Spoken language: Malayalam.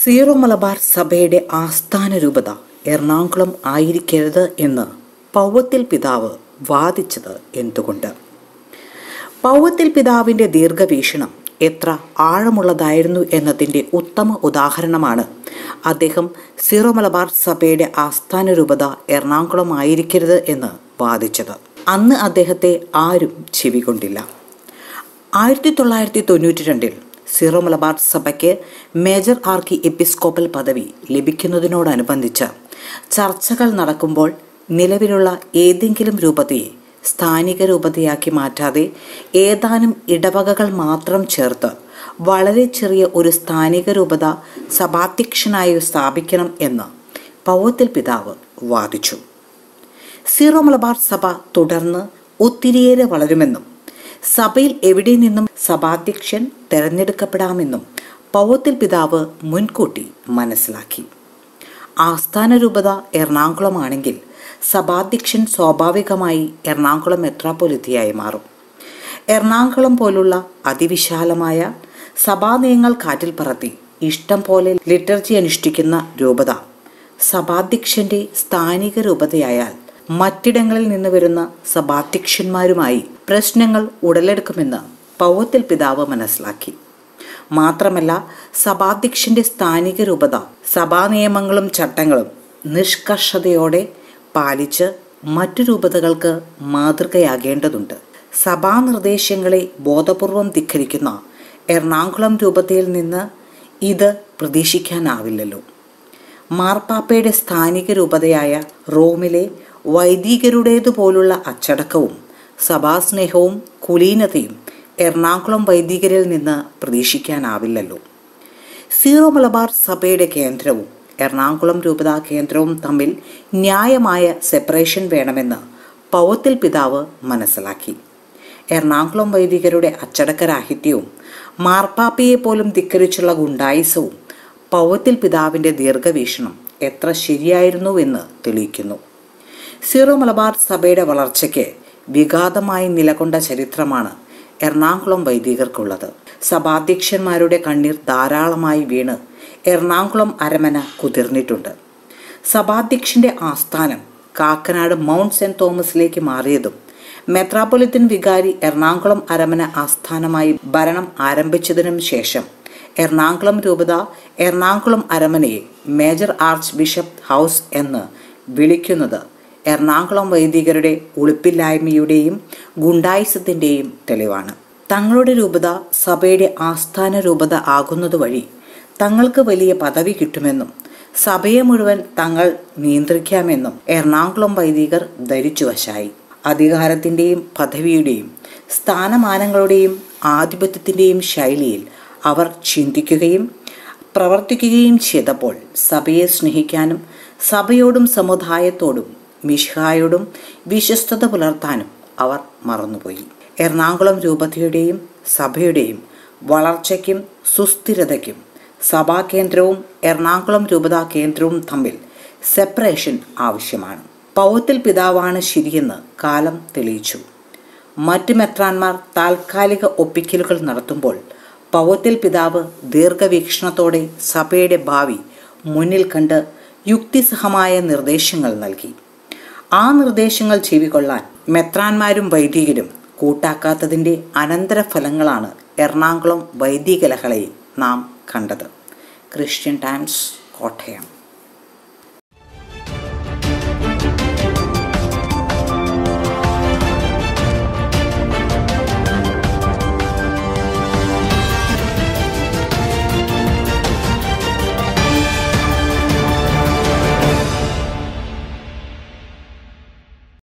സീറോ മലബാർ സഭയുടെ ആസ്ഥാന രൂപത എറണാകുളം ആയിരിക്കരുത് എന്ന് പൗവത്തിൽ പിതാവ് വാദിച്ചത് എന്തുകൊണ്ട് പൗവത്തിൽ പിതാവിൻ്റെ ദീർഘവീക്ഷണം എത്ര ആഴമുള്ളതായിരുന്നു എന്നതിൻ്റെ ഉത്തമ ഉദാഹരണമാണ് അദ്ദേഹം സീറോ മലബാർ സഭയുടെ ആസ്ഥാന രൂപത എറണാകുളം ആയിരിക്കരുത് എന്ന് വാദിച്ചത് അന്ന് അദ്ദേഹത്തെ ആരും ചെവികൊണ്ടില്ല ആയിരത്തി തൊള്ളായിരത്തി തൊണ്ണൂറ്റി രണ്ടിൽ സീറോ മലബാർ സഭയ്ക്ക് മേജർ ആർക്കി എപ്പിസ്കോപ്പൽ പദവി ലഭിക്കുന്നതിനോടനുബന്ധിച്ച് ചർച്ചകൾ നടക്കുമ്പോൾ നിലവിലുള്ള ഏതെങ്കിലും രൂപതയെ സ്ഥാനിക രൂപതയാക്കി മാറ്റാതെ ഏതാനും ഇടവകകൾ മാത്രം ചേർത്ത് വളരെ ചെറിയ ഒരു സ്ഥാനിക രൂപത സഭാധ്യക്ഷനായി സ്ഥാപിക്കണം എന്ന് പൗവത്തിൽ പിതാവ് വാദിച്ചു സീറോ മലബാർ സഭ തുടർന്ന് ഒത്തിരിയേറെ വളരുമെന്നും സഭയിൽ എവിടെ നിന്നും സഭാധ്യക്ഷൻ തെരഞ്ഞെടുക്കപ്പെടാമെന്നും പൗവത്തിൽ പിതാവ് മുൻകൂട്ടി മനസ്സിലാക്കി ആസ്ഥാന രൂപത എറണാകുളമാണെങ്കിൽ സഭാധ്യക്ഷൻ സ്വാഭാവികമായി എറണാകുളം മെത്രാപ്പൊലിത്തിയായി മാറും എറണാകുളം പോലുള്ള അതിവിശാലമായ സഭാനയങ്ങൾ കാറ്റിൽ പറത്തി ഇഷ്ടം പോലെ ലിറ്റർജി അനുഷ്ഠിക്കുന്ന രൂപത സഭാധ്യക്ഷന്റെ സ്ഥാനിക രൂപതയായാൽ മറ്റിടങ്ങളിൽ നിന്ന് വരുന്ന സഭാധ്യക്ഷന്മാരുമായി പ്രശ്നങ്ങൾ ഉടലെടുക്കുമെന്ന് പൗവത്തിൽ പിതാവ് മനസ്സിലാക്കി മാത്രമല്ല സഭാധ്യക്ഷന്റെ സ്ഥാനിക രൂപത സഭാ നിയമങ്ങളും ചട്ടങ്ങളും നിഷ്കർഷതയോടെ പാലിച്ച് മറ്റു രൂപതകൾക്ക് മാതൃകയാകേണ്ടതുണ്ട് സഭാ നിർദ്ദേശങ്ങളെ ബോധപൂർവം ധിക്കരിക്കുന്ന എറണാകുളം രൂപതയിൽ നിന്ന് ഇത് പ്രതീക്ഷിക്കാനാവില്ലല്ലോ മാർപ്പാപ്പയുടെ സ്ഥാനിക രൂപതയായ റോമിലെ വൈദികരുടേതുപോലുള്ള അച്ചടക്കവും സഭാസ്നേഹവും കുലീനതയും എറണാകുളം വൈദികരിൽ നിന്ന് പ്രതീക്ഷിക്കാനാവില്ലല്ലോ സീറോ മലബാർ സഭയുടെ കേന്ദ്രവും എറണാകുളം രൂപതാ കേന്ദ്രവും തമ്മിൽ ന്യായമായ സെപ്പറേഷൻ വേണമെന്ന് പൗവത്തിൽ പിതാവ് മനസ്സിലാക്കി എറണാകുളം വൈദികരുടെ അച്ചടക്കരാഹിത്യവും മാർപ്പാപ്പയെ പോലും ധിക്കരിച്ചുള്ള ഗുണ്ടായുസവും പൗവത്തിൽ പിതാവിൻ്റെ ദീർഘവീക്ഷണം എത്ര ശരിയായിരുന്നുവെന്ന് തെളിയിക്കുന്നു സീറോ മലബാർ സഭയുടെ വളർച്ചയ്ക്ക് വിഘാതമായി നിലകൊണ്ട ചരിത്രമാണ് എറണാകുളം വൈദികർക്കുള്ളത് സഭാധ്യക്ഷന്മാരുടെ കണ്ണീർ ധാരാളമായി വീണ് എറണാകുളം അരമന കുതിർന്നിട്ടുണ്ട് സഭാധ്യക്ഷന്റെ ആസ്ഥാനം കാക്കനാട് മൗണ്ട് സെന്റ് തോമസിലേക്ക് മാറിയതും മെത്രാപ്പൊലിത്തൻ വികാരി എറണാകുളം അരമന ആസ്ഥാനമായി ഭരണം ആരംഭിച്ചതിനും ശേഷം എറണാകുളം രൂപത എറണാകുളം അരമനയെ മേജർ ആർച്ച് ബിഷപ്പ് ഹൗസ് എന്ന് വിളിക്കുന്നത് എറണാകുളം വൈദികരുടെ ഉളുപ്പില്ലായ്മയുടെയും ഗുണ്ടായുസത്തിൻ്റെയും തെളിവാണ് തങ്ങളുടെ രൂപത സഭയുടെ ആസ്ഥാന രൂപത ആകുന്നത് വഴി തങ്ങൾക്ക് വലിയ പദവി കിട്ടുമെന്നും സഭയെ മുഴുവൻ തങ്ങൾ നിയന്ത്രിക്കാമെന്നും എറണാകുളം വൈദികർ ധരിച്ചു വശായി അധികാരത്തിൻ്റെയും പദവിയുടെയും സ്ഥാനമാനങ്ങളുടെയും ആധിപത്യത്തിൻ്റെയും ശൈലിയിൽ അവർ ചിന്തിക്കുകയും പ്രവർത്തിക്കുകയും ചെയ്തപ്പോൾ സഭയെ സ്നേഹിക്കാനും സഭയോടും സമുദായത്തോടും മിഷ്ഹായോടും വിശ്വസ്തത പുലർത്താനും അവർ മറന്നുപോയി എറണാകുളം രൂപതയുടെയും സഭയുടെയും വളർച്ചയ്ക്കും സുസ്ഥിരതയ്ക്കും സഭാകേന്ദ്രവും എറണാകുളം രൂപതാ കേന്ദ്രവും തമ്മിൽ സെപ്പറേഷൻ ആവശ്യമാണ് പൗവത്തിൽ പിതാവാണ് ശരിയെന്ന് കാലം തെളിയിച്ചു മറ്റ് മെത്രാന്മാർ താൽക്കാലിക ഒപ്പിക്കലുകൾ നടത്തുമ്പോൾ പൗവത്തിൽ പിതാവ് ദീർഘവീക്ഷണത്തോടെ സഭയുടെ ഭാവി മുന്നിൽ കണ്ട് യുക്തിസഹമായ നിർദ്ദേശങ്ങൾ നൽകി ആ നിർദ്ദേശങ്ങൾ ചെവികൊള്ളാൻ മെത്രാന്മാരും വൈദികരും കൂട്ടാക്കാത്തതിൻ്റെ അനന്തരഫലങ്ങളാണ് എറണാകുളം വൈദിക ലഹളയിൽ നാം കണ്ടത് ക്രിസ്ത്യൻ ടൈംസ് കോട്ടയം